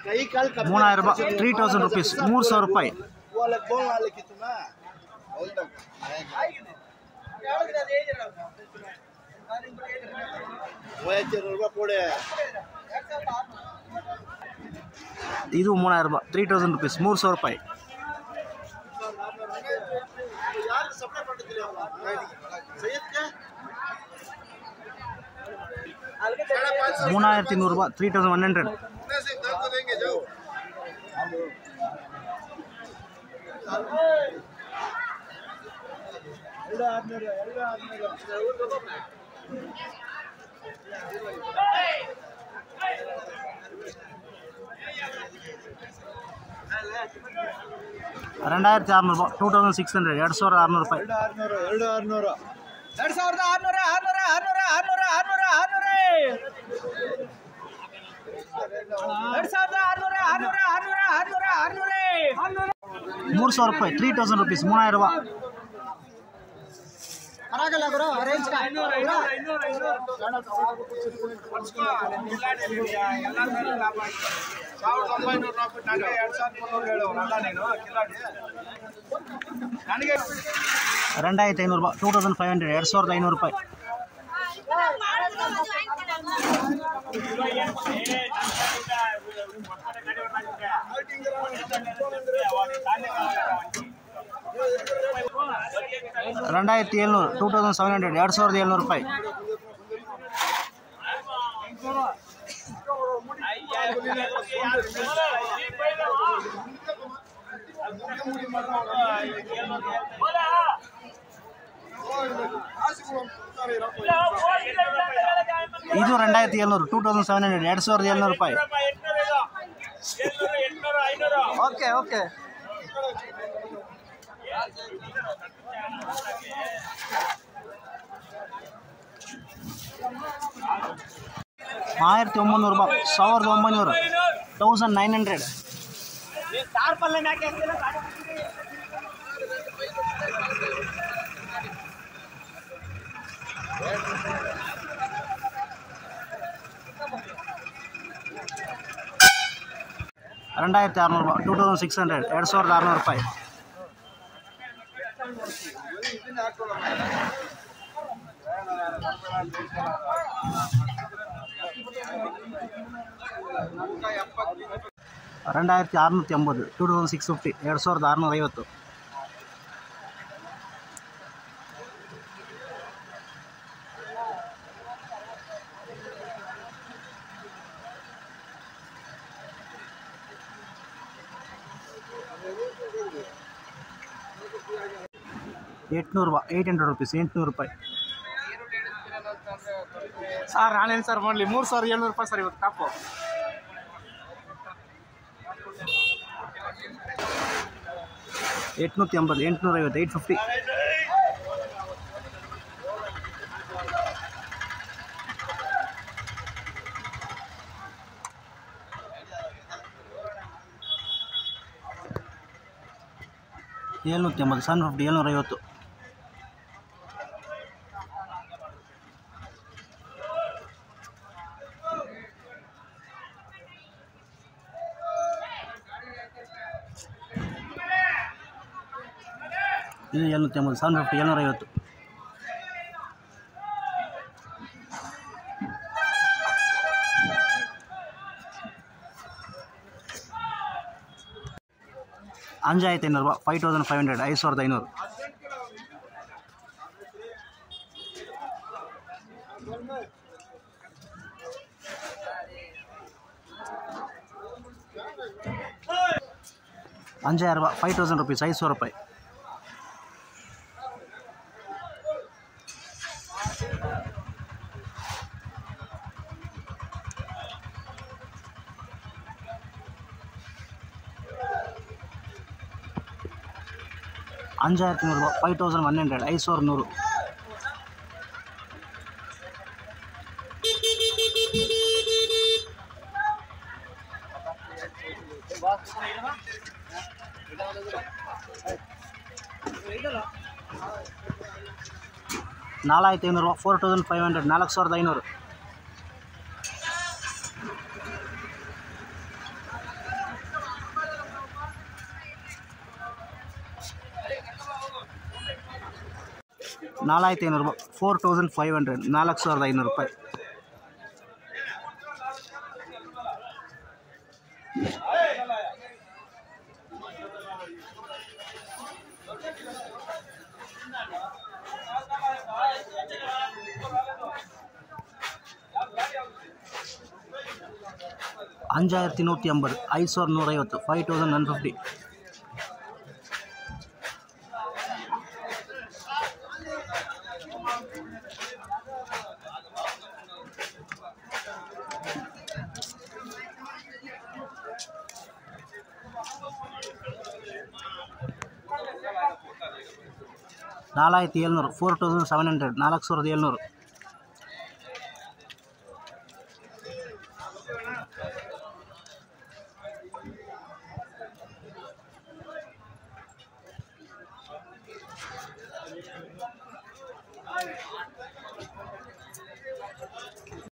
ಕೈ ಕಾಲು ಕಪ್ಪೆ ಮೂವಾಯಿரம் ರೂಪಾಯಿ ತ್ರೀ ತೌಸಂಡ್ ರುಪೀಸ್ ಮೂರು ಸಾವಿರ ರೂಪಾಯಿ వాళ్ళకి బోన్ వాళ్ళకి ఇస్తున్నా ಮೂವತ್ತು ರೂಪಾಯಿ ಕೊಡೆ ಇದು ಮೂವಾಯಿரம் ರೂಪಾಯಿ ತ್ರೀ ತೌಸಂಡ್ ರುಪೀಸ್ ಮೂರು ಸಾವಿರ ರೂಪಾಯಿ ಯಾರು ಸಪ್ಲೈ ಮಾಡಿದ್ರಿ ಸೈಯದ್ಗೆ ಮೂವಾಯಿರத்தி ನೂರು ರೂಪಾಯಿ ತ್ರೀ ತೌಸಂಡ್ ಒನ್ ಹಂಡ್ರೆಡ್ ಎರಡು ಆದ್ಮೇಲೆ ಎರಡು ಆದ್ಮೇಲೆ ரெண்டாயிரத்தி அறநூறு ரூபாய் டூ தௌசண்ட் சிக்ஸ் ஹண்ட்ரட் ಎರಡು ಸಾವಿರದ ಆರುನೂರು ರೂಪಾಯಿ ಎರಡು ಆರ್ನೂರು ಎರಡು ಆರ್ನೂರು ಎರಡು ಸಾವಿರದ ಆರುನೂರ ಆರುನೂರ ಆರುನೂರ ಆರುನೂರ ಆರುನೂರ ಆರುನೂರ ಎರಡು ಸಾವಿರದ ಆರುನೂರ ಆರುನೂರ ಆರುನೂರ ಆರುನೂರ ಆರುನೂರ ಮೂರು ಸಾವಿರ ರೂಪಾಯಿ ತ್ರೀ ತೌಸಂಡ್ ರುಪೀಸ್ ಮೂವಾಯಿரம் ರೂಪಾಯಿ ಸಾವಿರದ ಒಂಬೈನೂರ ರೂಪಾಯಿ ನನಗೆ ಎರಡು ಸಾವಿರದ ಮುನ್ನೂರು ಹೇಳು ಅಲ್ಲ ನೀನು ಕಿಲಾಡಿ ನನಗೆ ரெண்டாயிரத்தி ஐநூறுரூபா டூ தௌசண்ட் ஃபைவ் ஹண்ட்ரட் ಎರಡು ಸಾವಿರದ ಐನೂರು ರೂಪಾಯಿ ரெண்டாயிரத்தி எழுநூறு டூ தௌசண்ட் செவன் ஹಂಡ್ರೆಡ್ ಎರಡು ಸಾವಿರದ ಏಳ್ನೂರು ರೂಪಾಯಿ ಇದು ரெண்டாயிரத்தி எழுநூறு ಟೂ ತೌಸಂಡ್ ಸೆವೆನ್ ಹಂಡ್ರೆಡ್ ಎರಡು ಸಾವಿರದ ಏಳ್ನೂರು ರೂಪಾಯಿ ಓಕೆ ಓಕೆ ಆಯಿರತ್ತಿ ಒಂಬೈನೂರು ರೂಪಾಯಿ ಸಾವಿರದ ಒಂಬೈನೂರು ತೌಸಂಡ್ ನೈನ್ ಹಂಡ್ರೆಡ್ ரெண்டாயிரத்தி அறநூறுபா டூ தௌசண்ட் சிக்ஸ் ஹண்ட்ரட் ಎರಡು ಸಾವಿರದ ಆರುನೂರು ರೂಪಾಯಿ ரெண்டாயிரத்தி அறநூற்றி ஐம்பது டூ தೌಸಂಡ್ ಸಿಕ್ಸ್ ಫಿಫ್ಟಿ ಎರಡು ಸಾವಿರದ ಆರುನೂರ ಐವತ್ತು ಎಂಟುನೂರು ರೂಪಾಯಿ ಏಯ್ಟ್ ಹಂಡ್ರೆಡ್ ರುಪೀಸ್ ಎಂಟುನೂರು ರೂಪಾಯಿ ಸರ್ ನಾನೇನು ಸರ್ ಮಾಡಲಿ ಮೂರು ಸಾವಿರದ ಏಳ್ನೂರು ರೂಪಾಯಿ ಸರ್ ಇವತ್ತು ಟಾಪು ಎಂಟುನೂற்றி ಎಂಬತ್ತು ಎಂಟುನೂರ ಐವತ್ತು ಏಯ್ಟ್ ಫಿಫ್ಟಿ ಏಳ್ನೂற்றி ಎಂಬತ್ತು ಸಣ್ಣ ಫಿಫ್ಟಿ ಏಳ್ನೂರ ಐವತ್ತು ಇದು ಏಳ್ನೂற்றி ಎಂಬತ್ತು ಸೆವೆನ್ ಫಿಫ್ಟಿ ಏಳ್ನೂರ ಐವತ್ತು ಅಂಜಾಯಿರത്തി ಐನೂರು ರೂಪಾಯಿ ಫೈವ್ ತೌಸಂಡ್ ಫೈವ್ ಹಂಡ್ರೆಡ್ ಐದು ಸಾವಿರದ ಐನೂರು அஞ்சாயிரம் ரூபாய் ஃபைவ் தௌசண்ட் ருபீஸ் ஐದು ಸಾವಿರ ರೂಪಾಯಿ அஞ்சாயிரத்தி நூறுரூபா ஃபைவ் தௌசண்ட் ஒன் ஹண்ட்ரட் ஐದು ಸಾವಿರ ನೂರು ನಾಲ್ಕಾಯಿರത്തി ಐನೂರು ಫೋರ್ ತೌಸಂಡ್ ಫೈವ್ ಹಂಡ್ರೆಡ್ ನಾಲ್ಕು ಸಾವಿರದ ಐನೂರು ನಾಲ್ಕಾಯ್ತು ಐನೂರು ರೂಪಾಯಿ ಫೋರ್ ತೌಸಂಡ್ ಫೈವ್ ಹಂಡ್ರೆಡ್ ನಾಲ್ಕು ಸಾವಿರದ ಐನೂರು ರೂಪಾಯಿ அஞ்சாயிரத்தி நூற்றி ஐம்பது ஐசோர் நூறைவತ್ತು ಫೈವ್ ತೌಸಂಡ್ ಒನ್ ಫಿಫ್ಟಿ ನಾಲ್ಕಾಯಿರത്തി ಏಳ್ನೂರು ಫೋರ್ ತೌಸಂಡ್ ಸೆವೆನ್ ಹಂಡ್ರೆಡ್ ನಾಲ್ಕು ಸಾವಿರದ ಏಳ್ನೂರು